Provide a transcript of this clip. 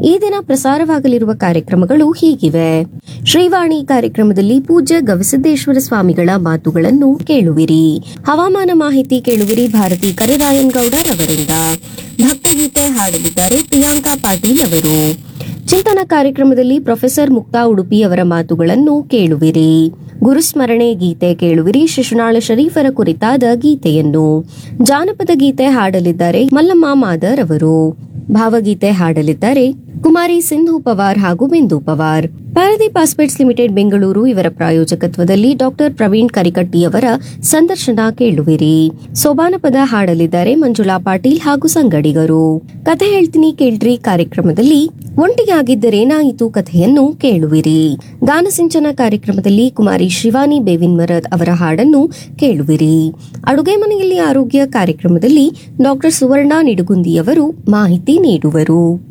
ಈ ದಿನ ಪ್ರಸಾರವಾಗಲಿರುವ ಕಾರ್ಯಕ್ರಮಗಳು ಹೀಗಿವೆ ಶ್ರೀವಾಣಿ ಕಾರ್ಯಕ್ರಮದಲ್ಲಿ ಪೂಜ್ಯ ಗವಿಸಿದ್ದೇಶ್ವರ ಸ್ವಾಮಿಗಳ ಮಾತುಗಳನ್ನು ಕೇಳುವಿರಿ ಹವಾಮಾನ ಮಾಹಿತಿ ಕೇಳುವಿರಿ ಭಾರತಿ ಕರಿರಾಯನ್ ಗೌಡರ್ ಅವರಿಂದ ಭಕ್ತಿಗೀತೆ ಹಾಡಲಿದ್ದಾರೆ ಪ್ರಿಯಾಂಕಾ ಪಾಟೀಲ್ ಅವರು ಚಿಂತನ ಕಾರ್ಯಕ್ರಮದಲ್ಲಿ ಪ್ರೊಫೆಸರ್ ಮುಕ್ತಾ ಉಡುಪಿ ಅವರ ಮಾತುಗಳನ್ನು ಕೇಳುವಿರಿ ಗುರುಸ್ಮರಣೆ ಗೀತೆ ಕೇಳುವಿರಿ ಶಿಶುನಾಳ ಶರೀಫರ ಕುರಿತಾದ ಗೀತೆಯನ್ನು ಜಾನಪದ ಗೀತೆ ಹಾಡಲಿದ್ದಾರೆ ಮಲ್ಲಮ್ಮ ಮಾದರ್ ಅವರು ಭಾವಗೀತೆ ಹಾಡಲಿದ್ದಾರೆ ಕುಮಾರಿ ಸಿಂಧು ಪವಾರ್ ಹಾಗೂ ಬಿಂದು ಪವಾರ್ ಪಾರದೀಪ್ ಪಾಸ್ಪೇಟ್ಸ್ ಲಿಮಿಟೆಡ್ ಬೆಂಗಳೂರು ಇವರ ಪ್ರಾಯೋಜಕತ್ವದಲ್ಲಿ ಡಾಕ್ಟರ್ ಪ್ರವೀಣ್ ಕರಿಕಟ್ಟಿ ಅವರ ಸಂದರ್ಶನ ಕೇಳುವಿರಿ ಸೋಬಾನಪದ ಹಾಡಲಿದ್ದಾರೆ ಮಂಜುಳಾ ಪಾಟೀಲ್ ಹಾಗೂ ಸಂಗಡಿಗರು ಕಥೆ ಹೇಳ್ತೀನಿ ಕೇಳ್ರಿ ಕಾರ್ಯಕ್ರಮದಲ್ಲಿ ಒಂಟಿಯಾಗಿದ್ದರೇನಾಯಿತು ಕಥೆಯನ್ನು ಕೇಳುವಿರಿ ಗಾನಸಿಂಚನ ಕಾರ್ಯಕ್ರಮದಲ್ಲಿ ಕುಮಾರಿ ಶಿವಾನಿ ಬೇವಿನ್ಮರದ್ ಅವರ ಹಾಡನ್ನು ಕೇಳುವಿರಿ ಅಡುಗೆ ಮನೆಯಲ್ಲಿ ಆರೋಗ್ಯ ಕಾರ್ಯಕ್ರಮದಲ್ಲಿ ಡಾಕ್ಟರ್ ಸುವರ್ಣ ನಿಡುಗುಂದಿಯವರು ಮಾಹಿತಿ ನೀಡುವರು